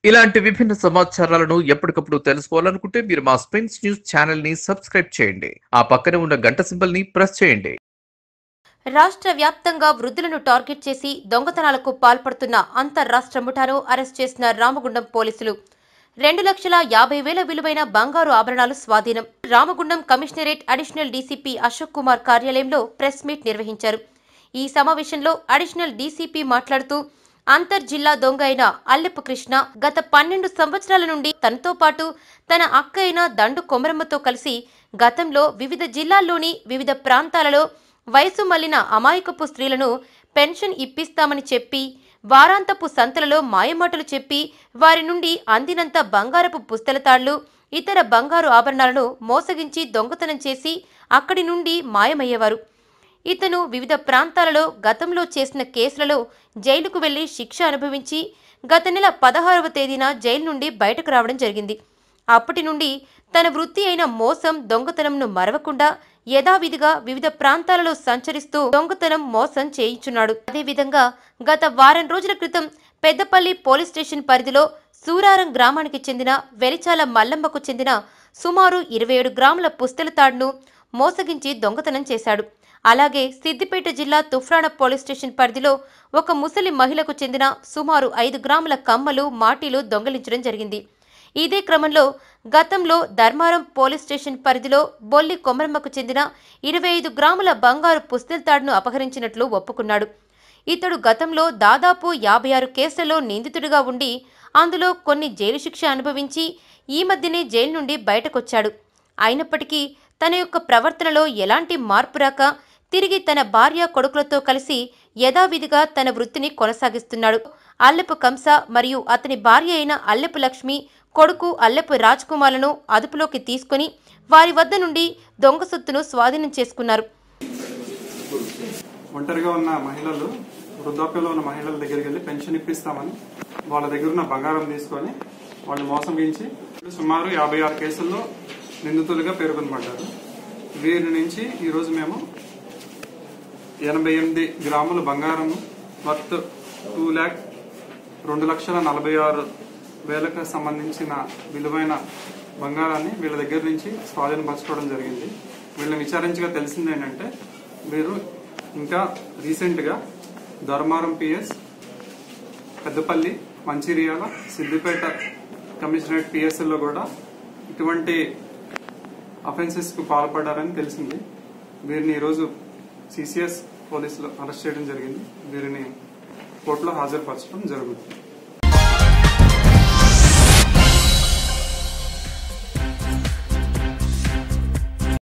ఇలాంటి విభిన్న సమాచారాలను ఎప్పటికప్పుడు తెలుసుకోవాలనుకుంటే మీరు మా స్ప్రింగ్స్ న్యూస్ ఛానల్ ని సబ్స్క్రైబ్ చేయండి ఆ పక్కనే ఉన్న గంట సింబల్ ని ప్రెస్ చేయండి రాష్ట్ర వ్యాప్తంగా వృద్ధులను టార్గెట్ చేసి దొంగతనాలకు పాల్పడుతున్న అంతర్రాష్ట్ర ముఠాను అరెస్ట్ చేసిన రామగుండం పోలీసులు రెండు లక్షల యాభై వేల విలువైన బంగారు ఆభరణాలు స్వాధీనం Ramagundam commissionerate additional DCP Ashok Kumar కార్యాలయంలో ప్రెస్ మీట్ నిర్వహించారు ఈ సమావేశంలో అడిషనల్ డీసీపీ మాట్లాడుతూ అంతర్ జిల్లా దొంగ అయిన అల్లెపు కృష్ణ గత పన్నెండు సంవత్సరాల నుండి తనతో పాటు తన అక్క అయిన దండు కొమరమ్మతో కలిసి గతంలో వివిధ జిల్లాల్లోని వివిధ ప్రాంతాలలో వయసు మళ్లిన అమాయకపు స్త్రీలను పెన్షన్ ఇప్పిస్తామని చెప్పి వారాంతపు సంతలలో మాయమాటలు చెప్పి వారి నుండి అందినంత బంగారపు పుస్తలతాళ్లు ఇతర బంగారు ఆభరణాలను మోసగించి దొంగతనం చేసి అక్కడి నుండి మాయమయ్యేవారు ఇతను వివిధ ప్రాంతాలలో గతంలో చేసిన కేసులలో జైలుకు వెళ్లి శిక్ష అనుభవించి గత నెల పదహారవ తేదీన జైలు నుండి బయటకు రావడం జరిగింది అప్పటి నుండి తన వృత్తి అయిన మోసం దొంగతనంను మరవకుండా యథావిధిగా వివిధ ప్రాంతాలలో సంచరిస్తూ దొంగతనం మోసం చేయించున్నాడు అదేవిధంగా గత వారం రోజుల క్రితం పెద్దపల్లి పోలీస్ స్టేషన్ పరిధిలో సూరారం గ్రామానికి చెందిన వెలిచాల మల్లమ్మకు చెందిన సుమారు ఇరవై ఏడు గ్రాముల పుస్తల తాడును మోసగించి దొంగతనం చేశాడు అలాగే సిద్దిపేట జిల్లా తుఫ్రాణ పోలీస్ స్టేషన్ పరిధిలో ఒక ముసలి మహిళకు చెందిన సుమారు ఐదు గ్రాముల కమ్మలు మాటీలు దొంగలించడం జరిగింది ఇదే క్రమంలో గతంలో ధర్మారం పోలీస్ స్టేషన్ పరిధిలో బొల్లి కొమరమ్మకు చెందిన ఇరవై ఐదు గ్రాముల బంగారు పుస్తెల తాడును అపహరించినట్లు ఒప్పుకున్నాడు ఇతడు గతంలో దాదాపు యాభై ఆరు కేసులలో నిందితుడిగా ఉండి అందులో కొన్ని జైలు శిక్ష అనుభవించి ఈ మధ్యనే జైలు నుండి బయటకొచ్చాడు అయినప్పటికీ తన యొక్క ప్రవర్తనలో ఎలాంటి మార్పు రాక తిరిగి తన భార్య కొడుకులతో కలిసి యథావిధిగా తన వృత్తిని కొనసాగిస్తున్నాడు అల్లెపు కంస మరియు అతని భార్య అయిన అల్లెపు లక్ష్మి కొడుకు అల్లెపు రాజ్ కుమార్లను అదుపులోకి తీసుకుని వారి వద్ద నుండి దొంగ సొత్తును స్వాధీనం చేసుకున్నారు ఒంటరిగా ఉన్న మహిళలు వృద్ధాప్యంలో ఉన్న మహిళల దగ్గరికి వెళ్ళి పెన్షన్ ఇప్పిస్తామని వాళ్ళ దగ్గర ఉన్న బంగారం తీసుకొని వాళ్ళు మోసగించి సుమారు యాభై ఆరు కేసుల్లో నిందితులుగా పేర్కొనబడ్డారు వీరి నుంచి ఈరోజు మేము ఎనభై ఎనిమిది గ్రాముల బంగారం వర్త్ టూ ల్యాక్ రెండు లక్షల నలభై ఆరు వేలకు సంబంధించిన విలువైన బంగారాన్ని వీళ్ళ దగ్గర నుంచి స్వాధీనపరచుకోవడం జరిగింది వీళ్ళని విచారించగా తెలిసింది ఏంటంటే వీరు ఇంకా రీసెంట్గా ధర్మారం పిఎస్ పెద్దపల్లి మంచిర్యాల సిద్దిపేట కమిషనరేట్ పిఎస్ఎల్లో కూడా ఇటువంటి అఫెన్సెస్ కు పాల్పడ్డారని తెలిసింది వీరిని ఈరోజు సిసిఎస్ పోలీసులు అరెస్ట్ చేయడం జరిగింది వీరిని కోర్టులో హాజరుపరచడం జరుగుతుంది